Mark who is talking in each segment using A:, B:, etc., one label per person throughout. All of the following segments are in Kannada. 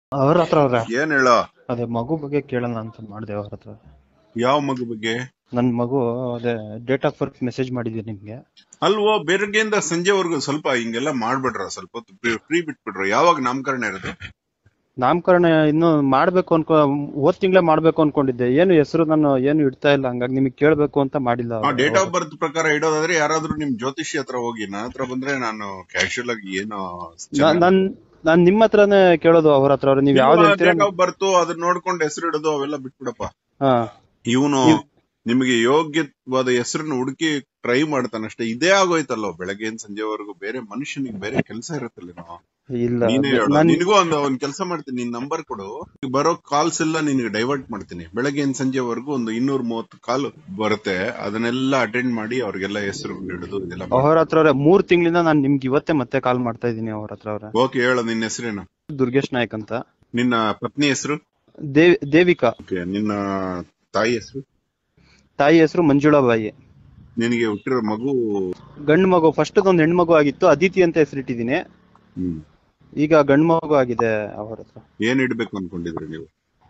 A: ಅವ್ರ ಹತ್ರ ಅವ್ರೆ
B: ಏನ್ ಹೇಳೋ
A: ಅದೇ ಮಗು ಬಗ್ಗೆ ಕೇಳೋಣ ಅಂತ ಮಾಡಿದೆ ಅವ್ರ ಹತ್ರ
B: ಯಾವ ಮಗು ಬಗ್ಗೆ
A: ನನ್ ಮಗು ಅದೇ ಡೇಟ್ ಆಫ್ ಬರ್ತ್ ಮೆಸೇಜ್ ಮಾಡಿದ್ದೆ ನಿಮ್ಗೆ
B: ಅಲ್ವೋ ಬೆಳಗ್ಗೆಯಿಂದ ಸಂಜೆವರೆಗೂ ಸ್ವಲ್ಪ ಹಿಂಗೆಲ್ಲ ಮಾಡ್ಬಿಡ್ರ ಸ್ವಲ್ಪ ಹೊತ್ತು ಫ್ರೀ ಬಿಟ್ಬಿಡ್ರ ಯಾವಾಗ ನಾಮಕರಣ ಇರೋದು
A: ನಾಮಕರಣ ಇನ್ನು ಮಾಡ್ಬೇಕು ಅನ್ಕೊ ಹೋದ್ ತಿಂಗಳೇ ಮಾಡ್ಬೇಕು ಅನ್ಕೊಂಡಿದ್ದೆ ಏನು ಹೆಸರು ನಾನು ಏನು ಇಡ್ತಾ ಇಲ್ಲ ಹಂಗಾಗಿ ನಿಮಗೆ ಕೇಳ್ಬೇಕು ಅಂತ ಮಾಡಿಲ್ಲ ಅವ್ರು.
B: ಡೇಟ್ ಆಫ್ ಬರ್ತ್ ಪ್ರಕಾರ ಇಡೋದಾದ್ರೆ ಯಾರಾದ್ರೂ ನಿಮ್ ಜ್ಯೋತಿಷಿ ಹತ್ರ ಹೋಗಿ ನನ್ನ ಹತ್ರ ಬಂದ್ರೆ ನಾನು ಕ್ಯಾಶುಯಲ್ ಆಗಿ ಏನೋ
A: ನಾ- ನಾನ್ ನಾನ್ ನಿಮ್ಮ ಹತ್ರನೇ ಕೇಳೋದು ಅವ್ರ ಹತ್ರ ಅವ್ರೆ ನೀವ್ ಯಾವ್ದು ಹೇಳ್ತೀರಾ
B: ಡೇಟ್ ಆಫ್ ಬರ್ತ್ ಅದನ್ನ ನೋಡ್ಕೊಂಡು ಹೆಸರು ಇಡೋದು ಅವೆಲ್ಲ ಬಿಟ್ಬಿಡಪ್ಪ
A: ಹಾ
B: ಇವನು ನಿಮಗೆ ಯೋಗ್ಯವಾದ ಹೆಸರನ್ನ ಹುಡುಕಿ ಟ್ರೈ ಮಾಡ್ತಾನಷ್ಟೇ ಇದೇ ಆಗೋಯ್ತಲ್ಲ ಬೆಳಗ್ಗೆಯಿಂದ ಸಂಜೆವರೆಗೂ ಬೇರೆ ಮನುಷ್ಯನಿಗೆ ಬೇರೆ ಕೆಲಸ ಇರುತ್ತಲ್ಲ ನಾವು
A: ಇಲ್ಲ
B: ನೀನೇ ಹೇಳು
A: ನಾನ್
B: ನಿನಗೂ ಒಂದು ಒಂದ್ ಕೆಲಸ ಮಾಡ್ತೀನಿ ನಿನ್ ನಂಬರ್ ಕೊಡು ಈಗ ಬರೋ ಕಾಲ್ಸ್ ಎಲ್ಲ ನಿನಗೆ ಡೈವರ್ಟ್ ಮಾಡ್ತೀನಿ ಬೆಳಗ್ಗೆಯಿಂದ ಸಂಜೆವರೆಗೂ ಒಂದು ಇನ್ನೂರ್ ಮೂವತ್ತು ಕಾಲ್ ಬರುತ್ತೆ ಅದನ್ನೆಲ್ಲ ಅಟೆಂಡ್ ಮಾಡಿ ಅವ್ರಿಗೆಲ್ಲ ಹೆಸರು ಹಿಡಿದು ಇದೆಲ್ಲ
A: ಅವ್ರ ಹತ್ರ ಅವ್ರೆ ಮೂರ್ ತಿಂಗಳಿಂದ ನಾನ್ ನಿಮ್ಗೆ ಇವತ್ತೇ ಮತ್ತೆ ಕಾಲ್ ಮಾಡ್ತಾ ಇದೀನಿ ಅವ್ರ ಹತ್ರ ಅವ್ರೆ
B: ಓಕೆ ಹೇಳು ನಿನ್ನ ಹೆಸರೇನು
A: ದುರ್ಗೇಶ್ ನಾಯಕ್ ಅಂತ
B: ನಿನ್ನ ಪತ್ನಿ ಹೆಸರು
A: ದೇವ್ ದೇವಿಕಾ
B: ಓಕೆ ನಿನ್ನ ತಾಯಿ ಹೆಸರು
A: ತಾಯಿ ಹೆಸರು ಮಂಜುಳಾಬಾಯಿ
B: ನಿನಗೆ ಹುಟ್ಟಿರೋ ಮಗು
A: ಗಂಡು ಮಗು ಫಸ್ಟ್ ಒಂದ್ ಹೆಣ್ಣು ಮಗು ಆಗಿತ್ತು ಅದಿತಿ ಅಂತ ಹೆಸರಿಟ್ಟಿದೀನಿ
B: ಹ್ಮ್
A: ಈಗ ಗಂಡು ಮಗು ಆಗಿದೆ ಅವ್ರ ಹತ್ರ
B: ಏನ್ ಇಡ್ಬೇಕು ಅನ್ಕೊಂಡಿದ್ರಿ ನೀವು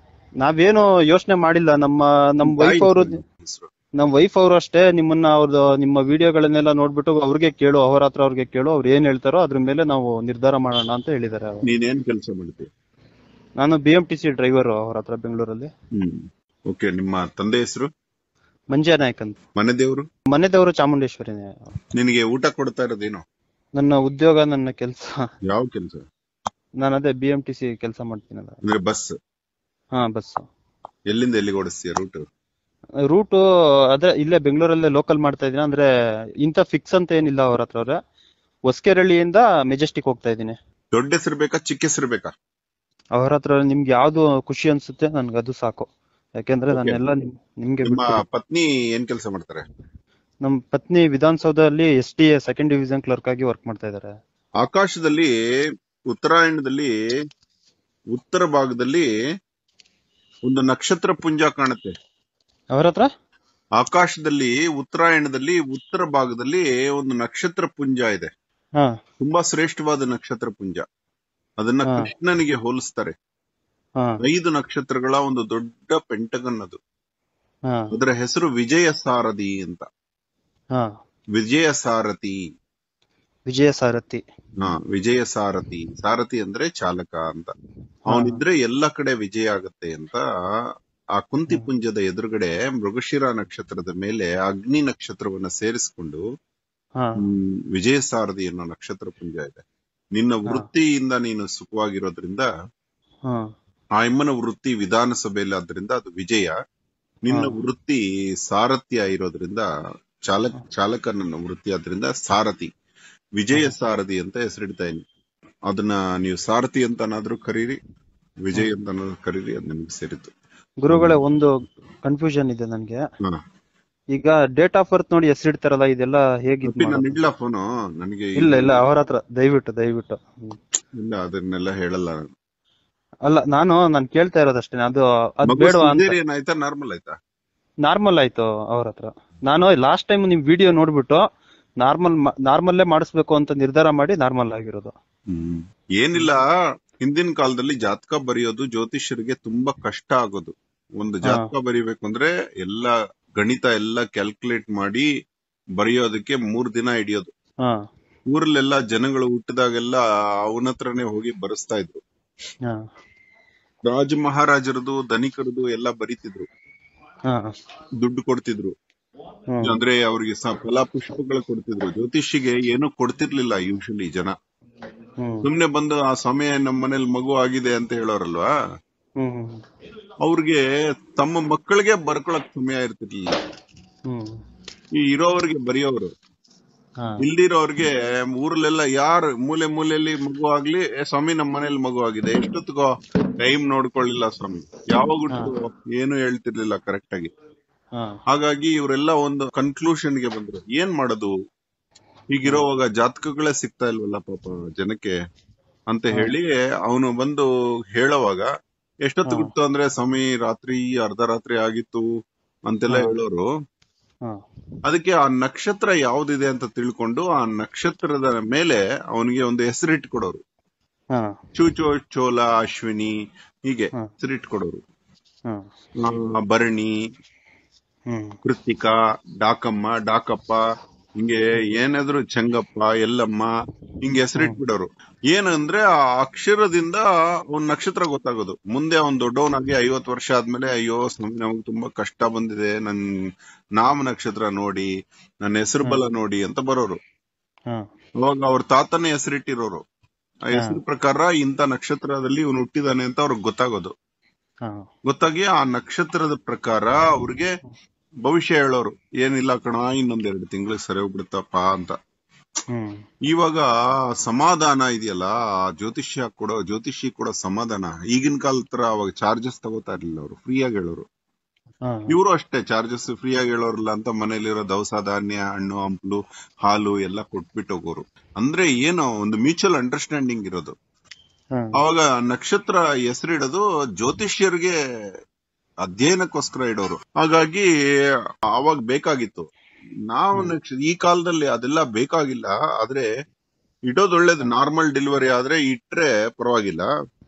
A: ನಾವೇನು ಯೋಚನೆ ಮಾಡಿಲ್ಲ ನಮ್ಮ ನಮ್ ವೈಫ್ ಅವರು
B: ಹೆಸರು
A: ನಮ್ ವೈಫ್ ಅವರು ಅಷ್ಟೇ ನಿಮ್ಮನ್ನ ಅವ್ರದ್ದು ನಿಮ್ಮ ವಿಡಿಯೋಗಳನ್ನೆಲ್ಲ ನೋಡ್ಬಿಟ್ಟು ಅವ್ರಿಗೆ ಕೇಳು ಅವ್ರ ಹತ್ರ ಅವ್ರಿಗೆ ಕೇಳು ಅವ್ರು ಏನ್ ಹೇಳ್ತಾರೋ ಅದ್ರ ಮೇಲೆ ನಾವು ನಿರ್ಧಾರ ಮಾಡೋಣ ಅಂತ ಹೇಳಿದ್ದಾರೆ ಅವ್ರು.
B: ನೀನೇನ್ ಕೆಲಸ ಮಾಡ್ತೀಯ
A: ನಾನು B M T C driver ಅವ್ರ ಹತ್ರ ಬೆಂಗಳೂರಲ್ಲಿ
B: ಹ್ಮ್ ಓಕೆ ನಿಮ್ಮ ತಂದೆ ಹೆಸರು
A: ಮಂಜಾ ನಾಯಕ್ ಅಂತ
B: ಮನೆ ದೇವ್ರು
A: ಮನೆ ದೇವರು ಚಾಮುಂಡೇಶ್ವರಿನೇ
B: ನಿನಗೆ ಊಟ ಕೊಡ್ತಾ ಇರೋದೇನು
A: ನನ್ನ ಉದ್ಯೋಗ ನನ್ನ ಕೆಲಸ
B: ಯಾವ ಕೆಲಸ
A: ನಾನು ಅದೇ ಬಿ ಎಂ ಟಿ ಸಿ ಕೆಲಸ ಮಾಡ್ತೀನಲ್ಲ
B: ಅಂದ್ರೆ ಬಸ್
A: ಹಾ ಬಸ್
B: ಎಲ್ಲಿಂದ ಎಲ್ಲಿಗೆ ಓಡಿಸ್ತೀಯ ರೂಟ್
A: ರೂಟ್ ಅದೇ ಇಲ್ಲೇ ಬೆಂಗಳೂರಲ್ಲೇ ಲೋಕಲ್ ಮಾಡ್ತಾ ಇದೀನಿ ಅಂದ್ರೆ ಇಂತ ಫಿಕ್ಸ್ ಅಂತ ಏನಿಲ್ಲ ಅವ್ರ ಹತ್ರ ಅವ್ರೆ ಹೊಸಕೆರಳಿಯಿಂದ ಮೆಜೆಸ್ಟಿಕ್ ಹೋಗ್ತಾ ಇದೀನಿ
B: ದೊಡ್ಡ ಹೆಸರು ಬೇಕಾ ಚಿಕ್ಕ ಹೆಸರು ಬೇಕಾ
A: ಅವ್ರ ಹತ್ರ ನಿಮ್ಗೆ ಯಾವ್ದು ಖುಷಿ ಅನ್ಸುತ್ತೆ ನನ್ಗೆ ಅದು ಸಾಕು ಯಾಕೆಂದ್ರೆ ನಾನೆಲ್ಲ ನಿಮ್- ನಿಮ್ಗೆ
B: ನಿಮ್ಮ
A: ಬಿಟ್ಟು
B: ಪತ್ನಿ ಏನ್ ಕೆಲಸ ಮಾಡ್ತಾರೆ
A: ನಮ್ ಪತ್ನಿ ವಿಧಾನಸೌಧದಲ್ಲಿ S D A second division clerk ಆಗಿ ವರ್ಕ್ ಮಾಡ್ತಾ ಇದಾರೆ
B: ಆಕಾಶದಲ್ಲಿ ಉತ್ತರಾಯಣದಲ್ಲಿ ಉತ್ತರ ಭಾಗದಲ್ಲಿ ಒಂದು ನಕ್ಷತ್ರ ಪುಂಜ ಕಾಣುತ್ತೆ
A: ಅವ್ರ ಹತ್ರ
B: ಆಕಾಶದಲ್ಲಿ ಉತ್ತರಾಯಣದಲ್ಲಿ ಉತ್ತರ ಭಾಗದಲ್ಲಿ ಒಂದು ನಕ್ಷತ್ರ ಪುಂಜ ಇದೆ
A: ಹಾ
B: ತುಂಬಾ ಶ್ರೇಷ್ಠವಾದ ನಕ್ಷತ್ರ ಪುಂಜ ಅದನ್ನ
A: ಹಾ.
B: ಕೃಷ್ಣನಿಗೆ ಹೋಲಿಸ್ತಾರೆ
A: ಹಾ
B: ಐದು ನಕ್ಷತ್ರಗಳ ಒಂದು ದೊಡ್ಡ ಪೆಂಟಗನ್ ಅದು
A: ಹಾ
B: ಅದರ ಹೆಸರು ವಿಜಯ ಸಾರಥಿ ಅಂತ
A: ಹಾ
B: ವಿಜಯ ಸಾರಥಿ
A: ವಿಜಯ ಸಾರಥಿ
B: ಹಾ ವಿಜಯ ಸಾರಥಿ ಸಾರಥಿ ಅಂದ್ರೆ ಚಾಲಕ ಅಂತ ಅವನಿದ್ರೆ ಎಲ್ಲ ಕಡೆ ವಿಜಯ ಆಗತ್ತೆ ಅಂತ ಆ ಕುಂತಿ ಪುಂಜದ ಎದುರುಗಡೆ ಮೃಗಶಿರ ನಕ್ಷತ್ರದ ಮೇಲೆ ಅಗ್ನಿ ನಕ್ಷತ್ರವನ್ನ ಸೇರಿಸಿಕೊಂಡು
A: ಹಾ
B: ಹ್ಮ್, ವಿಜಯ ಸಾರಥಿ ಅನ್ನೋ ನಕ್ಷತ್ರ ಪುಂಜ ಇದೆ ನಿನ್ನ ವೃತ್ತಿಯಿಂದ ನೀನು ಸುಖವಾಗಿರೋದ್ರಿಂದ
A: ಹಾ
B: ಆ ಅಮ್ಮನ ವೃತ್ತಿ ವಿಧಾನಸಭೆಯಲ್ಲಿ ಆದ್ರಿಂದ ಅದು ವಿಜಯ ನಿನ್ನ ವೃತ್ತಿ ಸಾರಥ್ಯ ಇರೋದ್ರಿಂದ ಚಾಲಕ ಚಾಲಕ ನನ್ನ ವೃತ್ತಿ ಆದ್ರಿಂದ ಸಾರಥಿ ವಿಜಯ ಸಾರಥಿ ಅಂತ ಹೆಸರಿಡ್ತಾ ಇದೀನಿ ಅದನ್ನ ನೀವು ಸಾರಥಿ ಅಂತನಾದ್ರೂ ಕರೀರಿ ವಿಜಯ್ ಅಂತ ಕರೀರಿ ಅದು ನಿಮ್ಗೆ ಸೇರಿತು
A: ಗುರುಗಳೇ ಒಂದು ಕನ್ಫ್ಯೂಷನ್ ಇದೆ ನನ್ಗೆ
B: ಹಾ.
A: ಈಗ ಡೇಟ್ ಆಫ್ ಬರ್ತ್ ನೋಡಿ ಹೆಸರಿಡ್ತಾರಲ್ಲ ಇದೆಲ್ಲ ಹೇಗೆ ಇದ್
B: ಅಪ್ಪಿ, ನಾನು
A: ಮಾಡೋದು?
B: ಇಡ್ಲಾ ಫೋನು ನನಗೆ
A: ಇಲ್ಲ ಇಲ್ಲ ಅವ್ರ ಹತ್ರ ದಯವಿಟ್ಟು ದಯವಿಟ್ಟು ಹ್ಮ್.
B: ಇಲ್ಲ ಅದನ್ನೆಲ್ಲ ಹೇಳಲ್ಲ ನಾನು.
A: ಅಲ್ಲ ನಾನು ನಾನ್ ಕೇಳ್ತಾ ಇರೋದಷ್ಟೇ ಅದು ಅದ್
B: ಮಗು
A: ಬೇಡವಾ ಅಂತ
B: cesarean ಆಯ್ತಾ ನಾರ್ಮಲ್ ಆಯ್ತಾ
A: ನಾರ್ಮಲ್ ಆಯ್ತು ಅವ್ರ ಹತ್ರ ನಾನು ಲಾಸ್ಟ್ ಟೈಮ್ ನಿಮ್ ವಿಡಿಯೋ ನೋಡ್ಬಿಟ್ಟು ನಾರ್ಮಲ್ ನಾರ್ಮಲ್ಲೇ ಮಾಡಿಸ್ಬೇಕು ಅಂತ ನಿರ್ಧಾರ ಮಾಡಿ ನಾರ್ಮಲ್ ಆಗಿರೋದು
B: ಹ್ಮ್. ಏನಿಲ್ಲ ಹಿಂದಿನ ಕಾಲದಲ್ಲಿ ಜಾತಕ ಬರೆಯೋದು ಜ್ಯೋತಿಷ್ಯರಿಗೆ ತುಂಬಾ ಕಷ್ಟ ಆಗೋದು ಒಂದು ಜಾತಕ ಬರೀಬೇಕು ಅಂದ್ರೆ ಎಲ್ಲ ಗಣಿತ ಎಲ್ಲ ಕ್ಯಾಲ್ಕುಲೇಟ್ ಮಾಡಿ ಬರೆಯೋದಕ್ಕೆ ಮೂರ್ ದಿನ ಹಿಡಿಯೋದು
A: ಹಾ
B: ಊರಲ್ಲೆಲ್ಲ ಜನಗಳು ಹುಟ್ಟಿದಾಗೆಲ್ಲ ಅವನ ಹತ್ರನೇ ಹೋಗಿ ಬರೆಸ್ತಾ ಇದ್ರು
A: ಹಾ
B: ರಾಜ ಮಹಾರಾಜರದು ಧನಿಕರದು ಎಲ್ಲ ಬರೀತಿದ್ರು
A: ಹಾ
B: ದುಡ್ಡು ಕೊಡ್ತಿದ್ರು
A: ಹ್ಮ್
B: ಅಂದ್ರೆ ಅವ್ರಿಗೆ ಸ- ಫಲ ಪುಷ್ಪಗಳು ಕೊಡ್ತಿದ್ರು ಜ್ಯೋತಿಷಿಗೆ ಏನೂ ಕೊಡ್ತಿರ್ಲಿಲ್ಲ ಯೂಶಲಿ ಜನ
A: ಹ್ಮ್
B: ಸುಮ್ನೆ ಬಂದು ಆ ಸಮಯ ನಮ್ಮ ಮನೇಲಿ ಮಗು ಆಗಿದೆ ಅಂತ ಹೇಳೋರಲ್ವಾ
A: ಹ್ಮ್ ಹ್ಮ್
B: ಅವ್ರಿಗೆ ತಮ್ಮ ಮಕ್ಕಳಿಗೆ ಬರ್ಕೊಳಕ್ ಸಮಯ ಇರ್ತಿರ್ಲಿಲ್ಲ
A: ಹ್ಮ್
B: ಈ ಇರೋವ್ರಿಗೆ ಬರೆಯೋರು
A: ಹಾ
B: ಇಲ್ದಿರೋರ್ಗೆ ಊರಲ್ಲೆಲ್ಲ ಯಾರು ಮೂಲೆ ಮೂಲೆಯಲ್ಲಿ ಮಗು ಆಗ್ಲಿ "ಏ, ಸ್ವಾಮಿ ನಮ್ಮ ಮನೇಲಿ ಮಗು ಆಗಿದೆ ಎಷ್ಟೊತ್ತಿಗೋ ಟೈಮ್ ನೋಡ್ಕೊಳ್ಳಿಲ್ಲ ಸ್ವಾಮಿ ಯಾವಾಗ ಹುಟ್ಟಿದ್ರು ಏನು ಹೇಳ್ತಿರ್ಲಿಲ್ಲ ಕರೆಕ್ಟ್ ಆಗಿ
A: ಹಾ
B: ಹಾಗಾಗಿ ಇವರೆಲ್ಲ ಒಂದು ಕನ್ಕ್ಲೂಷನ್ ಗೆ ಬಂದ್ರು ಏನ್ ಮಾಡೋದು ಹೀಗಿರೋವಾಗ ಜಾತಕಗಳೇ ಸಿಗ್ತಾ ಇಲ್ವಲ್ಲ ಪಾಪ ಜನಕ್ಕೆ ಅಂತ ಹೇಳಿ ಅವನು ಬಂದು ಹೇಳೋವಾಗ ಎಷ್ಟೊತ್ತು ಬಿಟ್ಟು ಅಂದ್ರೆ ಸ್ವಾಮಿ ರಾತ್ರಿ ಅರ್ಧ ರಾತ್ರಿ ಆಗಿತ್ತು ಅಂತೆಲ್ಲ ಹೇಳೋರು
A: ಹಾ
B: ಅದಕ್ಕೆ ಆ ನಕ್ಷತ್ರ ಯಾವ್ದಿದೆ ಅಂತ ತಿಳ್ಕೊಂಡು ಆ ನಕ್ಷತ್ರದ ಮೇಲೆ ಅವನಿಗೆ ಒಂದು ಹೆಸರಿಟ್ಟು ಕೊಡೋರು
A: ಹಾ
B: ಚೂಚೋ ಚೋಲ ಅಶ್ವಿನಿ ಹೀಗೆ
A: ಹಾ.
B: ಹೆಸರಿಟ್ಕೊಡೋರು
A: ಹಾ
B: ಆ, ಭರಣಿ
A: ಹ್ಮ್
B: ಕೃತಿಕಾ ಡಾಕಮ್ಮ ಡಾಕಪ್ಪ ಹಿಂಗೆ ಏನಾದ್ರು ಚಂಗಪ್ಪ ಎಲ್ಲಮ್ಮ ಹಿಂಗೆ ಹೆಸರಿಟ್ಬಿಡೋರು ಏನಂದ್ರೆ ಆ ಅಕ್ಷರದಿಂದ ಒಂದ್ ನಕ್ಷತ್ರ ಗೊತ್ತಾಗೋದು ಮುಂದೆ ಅವ್ನ್ ದೊಡ್ಡವನಾಗಿ ಐವತ್ ವರ್ಷ ಆದ್ಮೇಲೆ ಅಯ್ಯೋ ಸ್ವಾಮಿ ನಮಗ್ ತುಂಬಾ ಕಷ್ಟ ಬಂದಿದೆ ನನ್ ನಾಮ ನಕ್ಷತ್ರ ನೋಡಿ ನನ್ನ ಹೆಸರು ಬಲ ನೋಡಿ ಅಂತ ಬರೋರು
A: ಹಾ
B: ಅವಾಗ ಅವ್ರ ತಾತನೇ ಹೆಸರಿಟ್ಟಿರೋರು ಆ ಹೆಸರು ಪ್ರಕಾರ ಇಂಥ ನಕ್ಷತ್ರದಲ್ಲಿ ಇವನು ಹುಟ್ಟಿದಾನೆ ಅಂತ ಅವ್ರಿಗೆ ಗೊತ್ತಾಗೋದು
A: ಹಾ
B: ಗೊತ್ತಾಗಿ ಆ ನಕ್ಷತ್ರದ ಪ್ರಕಾರ ಅವ್ರಿಗೆ ಭವಿಷ್ಯ ಹೇಳೋರು ಏನಿಲ್ಲ ಕಣ ಇನ್ನೊಂದ್ ಎರಡು ತಿಂಗಳಿಗೆ ಸರಿ ಹೋಗ್ಬಿಡುತ್ತಪ್ಪ ಅಂತ
A: ಹ್ಮ್
B: ಇವಾಗ ಸಮಾಧಾನ ಇದೆಯಲ್ಲ ಆ ಜ್ಯೋತಿಷ್ಯ ಕೊಡೋ ಜ್ಯೋತಿಷಿ ಕೊಡೋ ಸಮಾಧಾನ ಈಗಿನ ಕಾಲದ ತರ ಅವಾಗ ಚಾರ್ಜಸ್ ತಗೋತಾ ಇರ್ಲಿಲ್ಲ ಅವರು ಫ್ರೀಯಾಗಿ ಹೇಳೋರು
A: ಹಾ
B: ಇವರು ಅಷ್ಟೇ ಚಾರ್ಜಸ್ ಫ್ರೀಯಾಗಿ ಹೇಳೋರಿಲ್ಲ ಅಂತ ಮನೇಲಿರೋ ದವಸ ಧಾನ್ಯ ಹಣ್ಣು ಹಂಪಲು ಹಾಲು ಎಲ್ಲ ಕೊಟ್ಬಿಟ್ಟು ಹೋಗೋರು ಅಂದ್ರೆ ಏನು ಒಂದು ಮ್ಯೂಚುವಲ್ ಅಂಡರ್ಸ್ಟ್ಯಾಂಡಿಂಗ್ ಇರೋದು
A: ಹಾ
B: ಅವಾಗ ನಕ್ಷತ್ರ ಹೆಸರಿಡೋದು ಜ್ಯೋತಿಷ್ಯರಿಗೆ ಅಧ್ಯಯನಕ್ಕೋಸ್ಕರ ಇಡೋರು ಹಾಗಾಗಿ ಅವಾಗ ಬೇಕಾಗಿತ್ತು ನಾವು ನಕ್ಷ- ಈ ಕಾಲದಲ್ಲಿ ಅದೆಲ್ಲ ಬೇಕಾಗಿಲ್ಲ ಆದ್ರೆ ಇಡೋದು ಒಳ್ಳೇದು ನಾರ್ಮಲ್ ಡೆಲಿವರಿ ಆದ್ರೆ ಇಟ್ರೆ ಪರವಾಗಿಲ್ಲ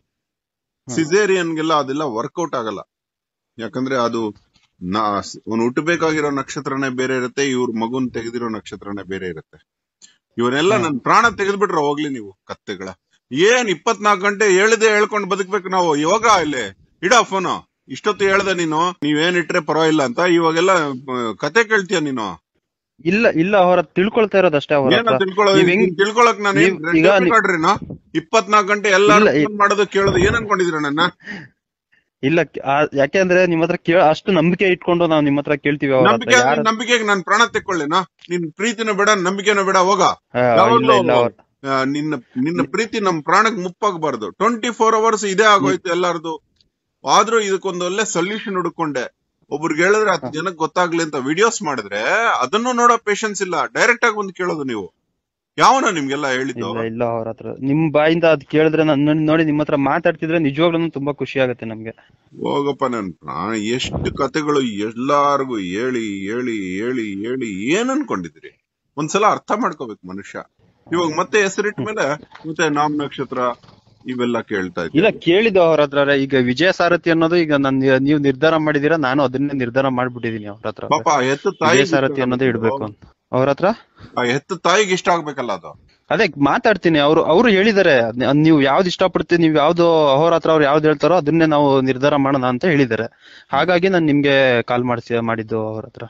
B: ಸಿಸೇರಿಯನ್ಗೆಲ್ಲ ಅದೆಲ್ಲ ವರ್ಕೌಟ್ ಆಗಲ್ಲ ಯಾಕಂದ್ರೆ ಅದು ನಾ ಅವ್ನು ಹುಟ್ಟಬೇಕಾಗಿರೋ ನಕ್ಷತ್ರನೇ ಬೇರೆ ಇರುತ್ತೆ ಇವ್ರ ಮಗುನ್ ತೆಗೆದಿರೋ ನಕ್ಷತ್ರನೇ ಬೇರೆ ಇರುತ್ತೆ ಇವರೆಲ್ಲ ನನ್ ಪ್ರಾಣ ತೆಗೆದ್ಬಿಟ್ರೆ ಹೋಗ್ಲಿ ನೀವು ಕತ್ತೆಗಳ ಏನ್ ಇಪ್ಪತ್ನಾಲ್ಕು ಗಂಟೆ ಹೇಳ್ದೆ ಹೇಳ್ಕೊಂಡು ಬದುಕ್ಬೇಕು ನಾವು ಇವಾಗ ಇಲ್ಲಿ ಇಡ ಫೋನು ಇಷ್ಟೊತ್ತು ಹೇಳ್ದೆ ನೀನು ನೀವೇನ್ ಇಟ್ರೆ ಪರವಾಗಿಲ್ಲ ಅಂತ ಇವಾಗೆಲ್ಲ ಆ, ಕತೆ ಕೇಳ್ತೀಯ ನೀನು
A: ಇಲ್ಲ ಇಲ್ಲ ಅವರ ತಿಳ್ಕೊಳ್ತಾ ಇರೋದಷ್ಟೇ ಅವ್ರ
B: ಏನ
A: ಹತ್ರ
B: ತಿಳ್ಕೊಳ್ಳೋ
A: ನೀವ್ ಹೆಂಗ್-
B: ತಿಳ್ಕೊಳಕ್ ನಾನು
A: ನೀವ್ ಈಗ ನೀವ್-
B: ಇಪ್ಪತ್ನಾಲ್ಕು ಗಂಟೆ ಎಲ್ಲಾರು
A: ಇಲ್ಲ, ಈ-
B: ಫೋನ್ ಮಾಡೋದು ಕೇಳೋದು ಏನ್ ಅನ್ಕೊಂಡಿದೀರ ನನ್ನ
A: ಇಲ್ಲ ಆ- ಯಾಕೆಂದ್ರೆ ನಿಮ್ ಹತ್ರ ಕೇಳ ಅಷ್ಟು ನಂಬಿಕೆ ಇಟ್ಕೊಂಡು ನಾವು ನಿಮ್ ಹತ್ರ ಕೇಳ್ತೀವಿ ಅವ್ರ ಹತ್ರ
B: ನಂಬಿಕೆ
A: ಯಾರ
B: ನಂಬಿಕೆಗೆ ನಾನು ಪ್ರಾಣ ತೆಕ್ಕೊಳ್ಳೇನಾ ನಿನ್ ಪ್ರೀತಿನೂ ಬೇಡ ನಂಬಿಕೆನೂ ಬೇಡ ಹೋಗ
A: ಆ,
B: ಯಾವಾಗ್ಲೂ
A: ಇಲ್ಲ ಇಲ್ಲ ಅವ್ರ
B: ಆ, ನಿನ್ನ ನಿನ್ನ ಪ್ರೀತಿ ನಮ್ ಪ್ರಾಣಕ್ ಮುಪ್ಪಾಗಬಾರ್ದು ಟ್ವೆಂಟಿ ಫೋರ್ ಅವರ್ಸ್ ಇದೇ ಆಗೋಯ್ತು ಎಲ್ಲಾರ್ದು ಆದ್ರೂ ಇದಕ್ಕೊಂದು ಒಳ್ಳೆ ಸೊಲ್ಯೂಷನ್ ಹುಡುಕೊಂಡೆ ಒಬ್ರಿಗೆ ಹೇಳಿದ್ರೆ ಹತ್ತು ಜನಕ್ಕೆ ಗೊತ್ತಾಗ್ಲಿ ಅಂತ ವಿಡಿಯೋಸ್ ಮಾಡಿದ್ರೆ ಅದನ್ನು ನೋಡೋ ಪೇಶನ್ಸ್ ಇಲ್ಲ ಡೈರೆಕ್ಟ್ ಆಗಿ ಬಂದು ಕೇಳೋದು ನೀವು ಯಾವನ ನಿಮ್ಗೆಲ್ಲ ಹೇಳಿದ್ದು
A: ಇಲ್ಲ ಇಲ್ಲ ಅವ್ರ ಹತ್ರ ನಿಮ್ ಬಾಯಿಂದ ಅದ್ ಕೇಳಿದ್ರೆ ನನ್ನ ನೋಡಿ ನಿಮ್ ಹತ್ರ ಮಾತಾಡ್ತಿದ್ರೆ ನಿಜವಾಗ್ಲೂ ತುಂಬಾ ಖುಷಿ ಆಗುತ್ತೆ ನಮ್ಗೆ
B: ಹೋಗಪ್ಪ ನನ್ ಪ್ರಾಣ ಎಷ್ಟು ಕತೆಗಳು ಎಲ್ಲಾರ್ಗು ಹೇಳಿ ಹೇಳಿ ಹೇಳಿ ಹೇಳಿ ಏನ್ ಅನ್ಕೊಂಡಿದ್ದೀರಿ ಒಂದ್ಸಲ ಅರ್ಥ ಮಾಡ್ಕೋಬೇಕು ಮನುಷ್ಯ ಇವಾಗ ಮತ್ತೆ ಹೆಸರಿಟ್ಟ ಮೇಲೆ ಮತ್ತೆ ನಾಮ ನಕ್ಷತ್ರ ಇವೆಲ್ಲ ಕೇಳ್ತಾ
A: ಇಲ್ಲ
B: ಇದ್ದೀವಿ
A: ಕೇಳಿದ್ದು ಅವ್ರ ಹತ್ರ ಈಗ ವಿಜಯ ಸಾರಥಿ ಅನ್ನೋದು ಈಗ ನನ್ ನೀವು ನಿರ್ಧಾರ ಮಾಡಿದೀರಾ ನಾನು ಅದನ್ನೇ ನಿರ್ಧಾರ ಮಾಡ್ಬಿಟ್ಟಿದೀನಿ ಅವ್ರ ಹತ್ರ
B: ಪಾಪ ಆ ಹೆತ್ತ
A: ವಿಜಯ
B: ತಾಯಿ
A: ಸಾರಥಿ ಅನ್ನೋದೇ ಇಡ್ಬೇಕು ಅಂತ ಅವ್ರ ಹತ್ರ
B: ಆ ಹೆತ್ತ ತಾಯಿಗೆ ಇಷ್ಟ ಆಗ್ಬೇಕಲ್ಲ ಅದು
A: ಅದೇ ಮಾತಾಡ್ತೀನಿ ಅವ್ರು ಅವ್ರು ಹೇಳಿದಾರೆ ಅದ್ನ- ಅದ್ ನೀವು ಯಾವ್ದು ಇಷ್ಟಪಡ್ತೀವಿ ನೀವು ಯಾವ್ದು ಅವ್ರ ಹತ್ರ ಅವ್ರು ಯಾವ್ದು ಹೇಳ್ತಾರೋ ಅದನ್ನೇ ನಾವು ನಿರ್ಧಾರ ಮಾಡೋಣ ಅಂತ ಹೇಳಿದಾರೆ ಹಾಗಾಗಿ ನಾನು ನಿಮ್ಗೆ ಕಾಲ್ ಮಾಡಿಸಿ ಮಾಡಿದ್ದು ಅವ್ರ ಹತ್ರ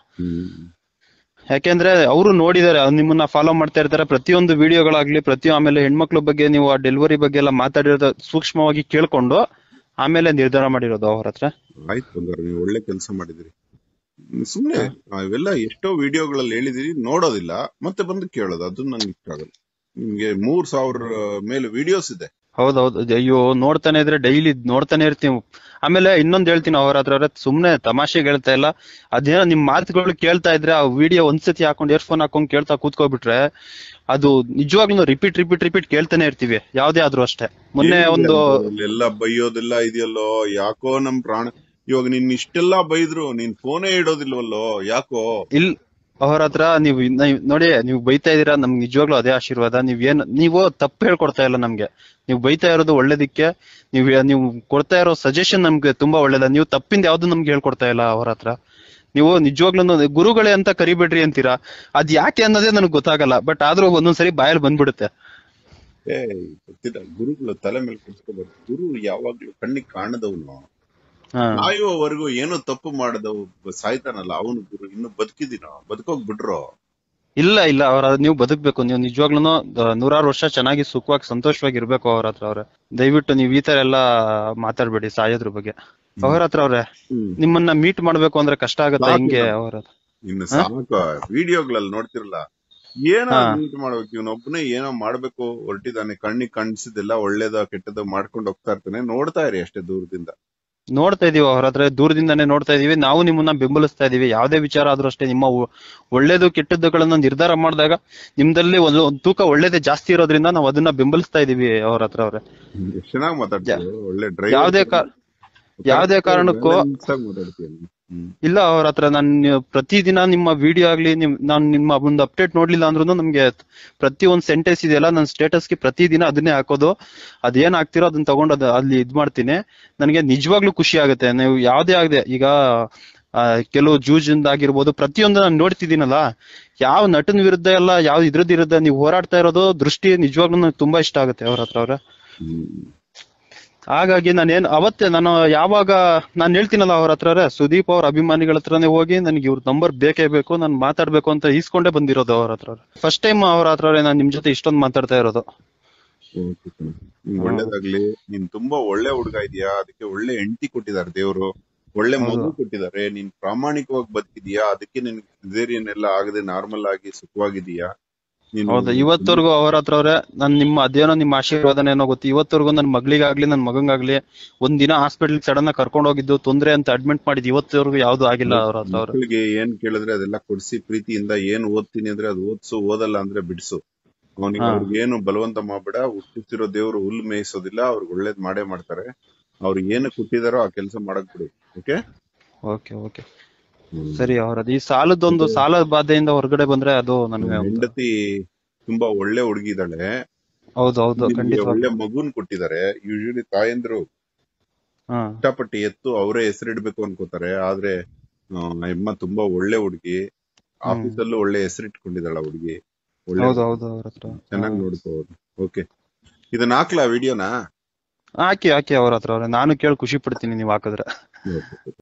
A: ಯಾಕೆಂದ್ರೆ ಅವರು ನೋಡಿದಾರೆ ಅವ್ರು ನಿಮ್ಮನ್ನ ಫಾಲೋ ಮಾಡ್ತಾ ಇರ್ತಾರೆ ಪ್ರತಿಯೊಂದು ವಿಡಿಯೋಗಳಾಗ್ಲಿ ಪ್ರತಿ ಆಮೇಲೆ ಹೆಣ್ಮಕ್ಳ ಬಗ್ಗೆ ನೀವು ಆ ಡೆಲಿವರಿ ಬಗ್ಗೆ ಎಲ್ಲ ಮಾತಾಡಿರೋದು ಸೂಕ್ಷ್ಮವಾಗಿ ಕೇಳ್ಕೊಂಡು ಆಮೇಲೆ ನಿರ್ಧಾರ ಮಾಡಿರೋದು ಅವ್ರ ಹತ್ರ
B: ಆಯ್ತು ಬಂಗಾರ ನೀವು ಒಳ್ಳೆ ಕೆಲಸ ಮಾಡಿದಿರಿ ಸುಮ್ನೆ ಇವೆಲ್ಲ ಎಷ್ಟೋ ವಿಡಿಯೋಗಳಲ್ಲಿ ಹೇಳಿದಿರಿ ನೋಡೋದಿಲ್ಲ ಮತ್ತೆ ಬಂದು ಕೇಳೋದು ಅದು ನಂಗೆ ಇಷ್ಟ ಆಗಲ್ಲ ನಿಮ್ಗೆ ಮೂರ್ ಸಾವಿರ ಮೇಲೆ ವಿಡಿಯೋಸ್ ಇದೆ
A: ಹೌದೌದು ಅಯ್ಯೋ ನೋಡ್ತಾನೆ ಇದ್ರೆ ಡೈಲಿ ನೋಡ್ತಾನೆ ಇರ್ತೀವಿ ಆಮೇಲೆ ಇನ್ನೊಂದ್ ಹೇಳ್ತೀನಿ ಅವ್ರ ಹತ್ರ ಅವ್ರೆ, ಸುಮ್ನೆ ತಮಾಷೆಗೆ ಹೇಳ್ತಾ ಇಲ್ಲ ಅದೇನೋ ನಿಮ್ ಮಾತುಗಳು ಕೇಳ್ತಾ ಇದ್ರೆ ಆ ವಿಡಿಯೋ ಒಂದ್ಸತಿ ಹಾಕೊಂಡು ಇಯರ್ಫೋನ್ ಹಾಕೊಂಡ್ ಕೇಳ್ತಾ ಕೂತ್ಕೋಬಿಟ್ರೆ ಅದು ನಿಜವಾಗ್ಲೂ ರಿಪೀಟ್ ರಿಪೀಟ್ ರಿಪೀಟ್ ಕೇಳ್ತಾನೆ ಇರ್ತೀವಿ ಯಾವ್ದೇ ಆದ್ರೂ ಅಷ್ಟೇ ಮೊನ್ನೆ ಒಂದು
B: ಎಲ್ಲ ಬೈಯೋದೆಲ್ಲ ಇದೆಯಲ್ಲೋ ಯಾಕೋ ನಮ್ ಪ್ರಾಣ ಇವಾಗ ನಿನ್ ಇಷ್ಟೆಲ್ಲಾ ಬೈದ್ರು ನೀನ್ ಫೋನೇ ಇಡೋದಿಲ್ವಲ್ಲೋ ಯಾಕೋ
A: ಇಲ್ ಅವ್ರ ಹತ್ರ ನೀವು ನೀವ್ ನೋಡಿ ನೀವು ಬೈತಾ ಇದೀರಾ ನಮ್ಗೆ ನಿಜವಾಗ್ಲೂ ಅದೇ ಆಶೀರ್ವಾದ ನೀವ್ ಏನ್ ನೀವು ತಪ್ಪು ಹೇಳ್ಕೊಡ್ತಾ ಇಲ್ಲ ನಮ್ಗೆ ನೀವು ಬೈತಾ ಇರೋದು ಒಳ್ಳೇದಿಕ್ಕೆ ನೀವು ನೀವು ಕೊಡ್ತಾ ಇರೋ ಸಜೆಷನ್ ನಮ್ಗೆ ತುಂಬಾ ಒಳ್ಳೇದ ನೀವು ತಪ್ಪಿಂದ ಯಾವ್ದು ನಮ್ಗೆ ಹೇಳ್ಕೊಡ್ತಾ ಇಲ್ಲ ಅವ್ರ ಹತ್ರ ನೀವು ನಿಜವಾಗ್ಲೂ ಗುರುಗಳೇ ಅಂತ ಕರಿಬೇಡ್ರಿ ಅಂತೀರಾ ಅದ್ ಯಾಕೆ ಅನ್ನೋದೇ ನನಗೆ ಗೊತ್ತಾಗಲ್ಲ ಬಟ್ ಆದ್ರೂ ಒಂದೊಂದ್ಸರಿ ಬಾಯಲ್ಲಿ ಬಂದ್ಬಿಡುತ್ತೆ
B: ಏ ಗೊತ್ತಿಲ್ಲ ಗುರುಗಳು ತಲೆ ಮೇಲೆ ಕುತ್ಕೋಬಾರ್ದು ಗುರು ಯಾವಾಗ್ಲೂ ಕಣ್ಣಿಗೆ ಕಾಣದವನು
A: ಹಾ
B: ಸಾಯುವವರೆಗೂ ಏನು ತಪ್ಪು ಮಾಡದವ್ ಸಾಯ್ತಾನಲ್ಲ ಅವನು ಗುರು ಇನ್ನು ಬದುಕಿದಿನೋ ಬದುಕೋಗ್ ಬಿಡ್ರೋ
A: ಇಲ್ಲ ಇಲ್ಲ ಅವ್ರ ನೀವು ಬದುಕ್ಬೇಕು ನೀವು ನಿಜವಾಗ್ಲೂ ನೂರಾರು ವರ್ಷ ಚೆನ್ನಾಗಿ ಸುಖವಾಗಿ ಸಂತೋಷವಾಗಿ ಇರ್ಬೇಕು ಅವ್ರ ಹತ್ರ ಅವ್ರೆ ದಯವಿಟ್ಟು ನೀವು ಈ ತರ ಎಲ್ಲ ಮಾತಾಡ್ಬೇಡಿ ಸಾಯೋದ್ರ ಬಗ್ಗೆ ಅವ್ರ ಹತ್ರ ಅವ್ರೆ ನಿಮ್ಮನ್ನ ಮೀಟ್ ಮಾಡ್ಬೇಕು ಅಂದ್ರೆ ಕಷ್ಟ ಆಗತ್ತೆ
B: ಸಾಕು
A: ಹೆಂಗೆ
B: ನಾನು.
A: ಅವ್ರ ಹತ್ರ
B: ಇನ್ನು ಸಾಕು ವಿಡಿಯೋಗಳಲ್ಲಿ ನೋಡ್ತಿರಲ್ಲ ಏನೋ
A: ಹಾ.
B: ಮೀಟ್ ಮಾಡ್ಬೇಕು ಇವನೊಬ್ಬನೇ ಏನೋ ಮಾಡ್ಬೇಕು ಹೊರಟಿದ್ದಾನೆ ಕಣ್ಣಿಗೆ ಕಾಣಿಸಿದೆಲ್ಲ ಒಳ್ಳೇದ ಕೆಟ್ಟದ ಮಾಡ್ಕೊಂಡು ಹೋಗ್ತಾ ಇರ್ತಾನೆ ನೋಡ್ತಾ ಇರಿ ಅಷ್ಟೇ ದೂರದಿಂದ
A: ನೋಡ್ತಾ ಇದೀವಿ ಅವ್ರ ಹತ್ರ ದೂರದಿಂದಾನೇ ನೋಡ್ತಾ ಇದೀವಿ ನಾವು ನಿಮ್ಮನ್ನ ಬೆಂಬಲಿಸ್ತಾ ಇದೀವಿ ಯಾವ್ದೇ ವಿಚಾರ ಆದ್ರೂ ಅಷ್ಟೇ ನಿಮ್ಮ ಒ- ಒಳ್ಳೇದು ಕೆಟ್ಟದ್ದುಗಳನ್ನ ನಿರ್ಧಾರ ಮಾಡಿದಾಗ ನಿಮ್ದಲ್ಲಿ ಒಂದು ಒಂದ್ ತೂಕ ಒಳ್ಳೇದೇ ಜಾಸ್ತಿ ಇರೋದ್ರಿಂದ ನಾವು ಅದನ್ನ ಬೆಂಬಲಿಸ್ತಾ ಇದೀವಿ ಅವ್ರ ಹತ್ರ ಅವ್ರೆ
B: ಎಷ್ಟ್ ಚೆನ್ನಾಗಿ ಮಾತಾಡ್ತೀವಿ ಒಳ್ಳೆ ಡ್ರೈವರ್
A: ಯಾವ್ದೇ ಕಾ- ಯಾವ್ದೇ ಕಾರಣಕ್ಕೂ
B: ಮಾತಾಡ್ತೀಯ ಹ್ಮ್
A: ಇಲ್ಲ ಅವ್ರ ಹತ್ರ ನಾನು ಪ್ರತಿದಿನ ನಿಮ್ಮ ವಿಡಿಯೋ ಆಗ್ಲಿ ನಿಮ್ ನಾನು ನಿಮ್ಮ ಒಂದು ಅಪ್ಡೇಟ್ ನೋಡ್ಲಿಲ್ಲ ಅಂದ್ರೂ ನಮ್ಗೆ ಪ್ರತಿ ಒಂದ್ ಸೆಂಟೆನ್ಸ್ ಇದೆಯಲ್ಲ ನನ್ನ ಸ್ಟೇಟಸ್ಗೆ ಪ್ರತಿದಿನ ಅದನ್ನೇ ಹಾಕೋದು ಅದೇನ್ ಆಗ್ತಿರೋ ಅದನ್ನ ತಗೊಂಡು ಅದು ಅಲ್ಲಿ ಇದ್ ಮಾಡ್ತೀನಿ ನನಗೆ ನಿಜವಾಗ್ಲೂ ಖುಷಿ ಆಗುತ್ತೆ ನೀವು ಯಾವ್ದೇ ಆಗದೆ ಈಗ ಆ, ಕೆಲವು ಜೂಜಿಂದ ಆಗಿರ್ಬೋದು ಪ್ರತಿಯೊಂದು ನಾನು ನೋಡ್ತಿದ್ದೀನಲ್ಲ ಯಾವ ನಟನ ವಿರುದ್ಧ ಎಲ್ಲ ಯಾವ ಇದ್ರದ್ ವಿರುದ್ಧ ನೀವು ಹೋರಾಡ್ತಾ ಇರೋದು ದೃಷ್ಟಿ ನಿಜವಾಗ್ಲೂ ನಂಗೆ ತುಂಬಾ ಇಷ್ಟ ಆಗುತ್ತೆ ಅವ್ರ ಹತ್ರ ಅವ್ರೆ
B: ಹ್ಮ್
A: ಹಾಗಾಗಿ ನಾನೇನ್ ಅವತ್ತೇ ನಾನು ಯಾವಾಗ ನಾನು ಹೇಳ್ತೀನಲ್ಲ ಅವ್ರ ಹತ್ರ ಸುದೀಪ್ ಅವ್ರ ಅಭಿಮಾನಿಗಳ ಹತ್ರನೇ ಹೋಗಿ ನನಗೆ ಇವ್ರ ನಂಬರ್ ಬೇಕೇ ಬೇಕು ನಾನು ಮಾತಾಡ್ಬೇಕು ಅಂತ ಈಸ್ಕೊಂಡೇ ಬಂದಿರೋದು ಅವ್ರ ಹತ್ರ ಫಸ್ಟ್ ಟೈಮ್ ಅವ್ರ ಹತ್ರ ನಾನು ನಿಮ್ ಜೊತೆ ಇಷ್ಟೊಂದು ಮಾತಾಡ್ತಾ ಇರೋದು
B: ಓಕೆ ಕಣೋ. ನಿಂಗ್ ಒಳ್ಳೇದಾಗ್ಲಿ ನೀನ್ ತುಂಬಾ ಒಳ್ಳೆ ಹುಡುಗ ಇದೀಯಾ ಅದಕ್ಕೆ ಒಳ್ಳೆ ಹೆಂಡತಿ ಕೊಟ್ಟಿದ್ದಾರೆ ದೇವ್ರು ಒಳ್ಳೆ ಮಗು ಕೊಟ್ಟಿದ್ದಾರೆ ನೀನ್ ಪ್ರಾಮಾಣಿಕವಾಗಿ ಬದುಕಿದೀಯಾ ಅದಕ್ಕೆ ನಿನ್ ಸಿಸೇರಿಯನ್ ಎಲ್ಲ ಆಗದೆ ನಾರ್ಮಲ್ ಆಗಿ ಸುಖವಾಗಿದೀಯಾ ನೀನು
A: ಹೌದು ಇವತ್ತವರೆಗೂ ಅವ್ರ ಹತ್ರ ಅವ್ರೆ ನನ್ ನಿಮ್ಮ ಅದೇನೋ ನಿಮ್ಮ ಆಶೀರ್ವಾದನ ಏನೋ ಗೊತ್ತು ಇವತ್ತವರೆಗೂ ನನ್ ಮಗಳಿಗಾಗ್ಲಿ ನನ್ ಮಗಂಗಾಗ್ಲಿ ಒಂದ್ ದಿನ ಹಾಸ್ಪಿಟಲ್ ಸಡನ್ ಆಗಿ ಕರ್ಕೊಂಡು ಹೋಗಿದ್ದು ತೊಂದ್ರೆ ಅಂತ ಅಡ್ಮಿಟ್ ಮಾಡಿದ್ ಇವತ್ತವರೆಗೂ ಯಾವ್ದು ಆಗಿಲ್ಲ ಅವ್ರ ಹತ್ರ ಅವ್ರು
B: ಮಕ್ಕಳಿಗೆ ಏನ್ ಕೇಳಿದ್ರೆ ಅದೆಲ್ಲ ಕೊಡ್ಸಿ ಪ್ರೀತಿಯಿಂದ ಏನ್ ಓದ್ತೀನಿ ಅಂದ್ರೆ ಅದು ಓದ್ಸು ಓದಲ್ಲ ಅಂದ್ರೆ ಬಿಡ್ಸು ಅವನಿಗೆ
A: ಹಾ.
B: ಅವ್ರಿಗೆ ಏನು ಬಲವಂತ ಮಾಡ್ಬೇಡ ಹುಟ್ಟಿಸಿರೋ ದೇವ್ರು ಹುಲ್ಲು ಮೇಯಿಸೋದಿಲ್ಲ ಅವ್ರಿಗೆ ಒಳ್ಳೇದ್ ಮಾಡೇ ಮಾಡ್ತಾರೆ ಅವ್ರಿಗೆ ಏನು ಕೊಟ್ಟಿದಾರೋ ಆ ಕೆಲಸ ಮಾಡಕ್ ಬಿಡು ಓಕೆ
A: ಓಕೆ ಓಕೆ ಸರಿ ಅವ್ರದ್ದು ಈ ಸಾಲದೊಂದು ಸಾಲ ಬಾಧೆಯಿಂದ ಹೊರಗಡೆ ಬಂದ್ರೆ ಅದು ನನಗೆ ಒಂದು-
B: ಹೆಂಡತಿ ತುಂಬಾ ಒಳ್ಳೆ ಹುಡುಗಿದಾಳೆ
A: ಹೌದು ಹೌದು
B: ನಿಮ್ಗೆ
A: ಖಂಡಿತ
B: ಒಳ್ಳೆ ಮಗುನ್ ಕೊಟ್ಟಿದ್ದಾರೆ ಯೂಶಲಿ ತಾಯಂದ್ರು
A: ಹಾ
B: ಇಷ್ಟಪಟ್ಟು ಎತ್ತು ಅವರೇ ಹೆಸರಿಡ್ಬೇಕು ಅನ್ಕೋತಾರೆ ಆದ್ರೆ ಆ, ಅಮ್ಮ ತುಂಬಾ ಒಳ್ಳೆ ಹುಡುಗಿ ಆಫೀಸಲ್ಲೂ ಒಳ್ಳೆ ಹೆಸರಿಟ್ಕೊಂಡಿದ್ದಾಳ ಹುಡುಗಿ ಒಳ್ಳೆ
A: ಹೌದು ಹೌದು ಅವ್ರ ಹತ್ರ
B: ಚೆನ್ನಾಗಿ ನೋಡ್ಕೋಬಹುದು ಓಕೆ ಇದನ್ನ ಹಾಕ್ಲಾ ವಿಡಿಯೋನಾ
A: ಹಾಕಿ ಹಾಕಿ ಅವ್ರ ಹತ್ರ ಅವ್ರೆ ನಾನು ಕೇಳಿ ಖುಷಿ ಪಡ್ತೀನಿ ನೀವ್ ಹಾಕಿದ್ರೆ
B: ಓಕೆ